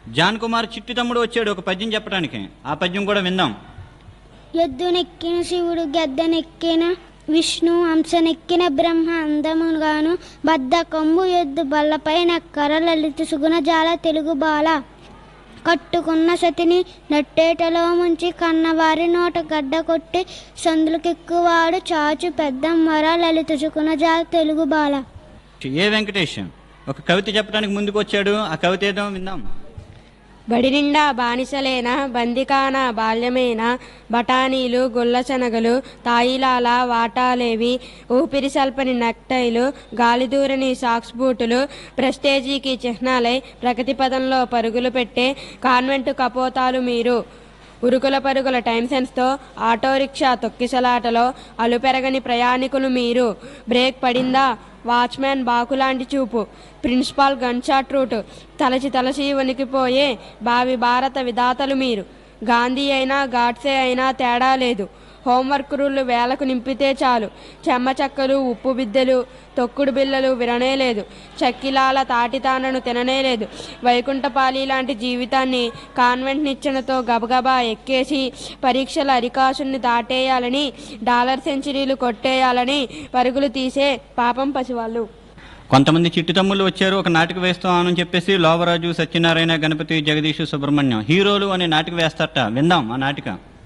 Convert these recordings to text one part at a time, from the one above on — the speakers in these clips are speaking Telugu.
జాన్ కుమార్ చిట్టి తమ్ముడు వచ్చాడు ఒక పద్యం చెప్పడానికి ఆ పద్యం కూడా విందాం ఎద్దునెక్కిన శివుడు గద్దెనెక్కిన విష్ణు హంసనెక్కిన బ్రహ్మ అందముగాను బద్ద కొమ్ము ఎద్దు బల్లపైన కర లలిత సుగుణజాల తెలుగు బాల కట్టుకున్న సతిని నట్టేటలో ముంచి కన్నవారి నోట గడ్డ కొట్టి సందులకెక్కువాడు చాచు పెద్ద మర లలిత సుగుణజాల తెలుగు బాల ఏ వెంకటేష్ ఒక కవిత చెప్పడానికి ముందుకు వచ్చాడు ఆ కవిత ఏదో విందాం బడి నిండా బానిసలేన బందికాన బాల్యమేన బఠానీలు గుల్లశనగలు తాయిలాల వాటాలేవి ఊపిరి సల్పని నెక్టైలు గాలిదూరని సాక్స్ బూటులు ప్రెస్టేజీకి చిహ్నాలై ప్రగతి పదంలో పరుగులు పెట్టే కాన్వెంట్ కపోతాలు మీరు ఉరుకుల పరుగుల టైం సెన్స్తో ఆటో రిక్షా తొక్కిసలాటలో అలుపెరగని ప్రయాణికులు మీరు బ్రేక్ పడిందా వాచ్మ్యాన్ బాకులాంటి చూపు ప్రిన్సిపాల్ గన్షాట్ రూట్ తలచి తలచి వణికిపోయే భావి భారత విధాతలు మీరు గాంధీ అయినా గాడ్సే అయినా తేడా లేదు హోంవర్క్ రూళ్ళు వేలకు నింపితే చాలు చెమ్మ చెక్కలు ఉప్పు బిద్దెలు తొక్కుడు బిల్లలు విననే లేదు చక్కిలాల తాటితానను తిననే లేదు వైకుంఠపాలి లాంటి జీవితాన్ని కాన్వెంట్ నిచ్చెనతో గబగబా ఎక్కేసి పరీక్షల అరికాసుల్ని దాటేయాలని డాలర్ సెంచరీలు కొట్టేయాలని పరుగులు తీసే పాపం పసివాళ్ళు కొంతమంది చిట్టి తమ్ముళ్ళు వచ్చారు ఒక నాటిక వేస్తామని చెప్పేసి లోవరాజు సత్యనారాయణ గణపతి జగదీష్ సుబ్రహ్మణ్యం హీరోలు అనే నాటిక వేస్తారట విందాం ఆ నాటిక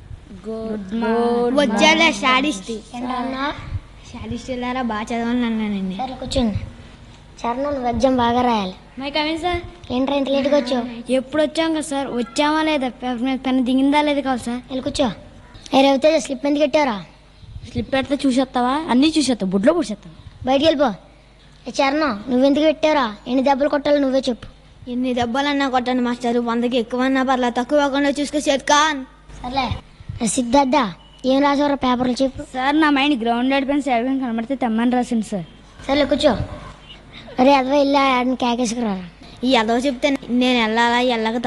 వచ్చాడా షాడిస్ట్ షాడిస్ట్ లారా బాగా చదవాలన్నానండి సరే కూర్చోండి చరణం నువ్వు ఎగ్జామ్ బాగా రాయాలి మై కమింగ్ సార్ ఏంట్రా ఇంత లేట్గా వచ్చావు ఎప్పుడు వచ్చాం కదా సార్ వచ్చామా లేదా పేపర్ మీద పెన్ దిగిందా లేదు కావాలి సార్ వెళ్ళి కూర్చో ఏ రవితేజ స్లిప్ ఎందుకు పెట్టావురా స్లిప్ పెడితే చూసేస్తావా అన్నీ చూసేస్తావు బుడ్లో పుడిసేస్తావు బయటికి వెళ్ళిపో ఏ చరణం నువ్వెందుకు పెట్టావురా ఎన్ని దెబ్బలు కొట్టాలో నువ్వే చెప్పు ఎన్ని దెబ్బలన్నా కొట్టండి మాస్టర్ వందకి ఎక్కువన్నా పర్లా తక్కువ కాకుండా చూసుకో చేత్కాన్ సర్లే ఏ సిద్ధార్థ ఏం రాసావురా పేపర్లు చెప్పు సార్ నా mind ground pen side pen కనబడితే తెమ్మని రాసింది సార్ సర్లే కూర్చో అరే అదవా ఇల్లు ఆడిని కేకేసుకురా ఈ అదవ చెప్తే నేను వెళ్ళాలా వెళ్ళక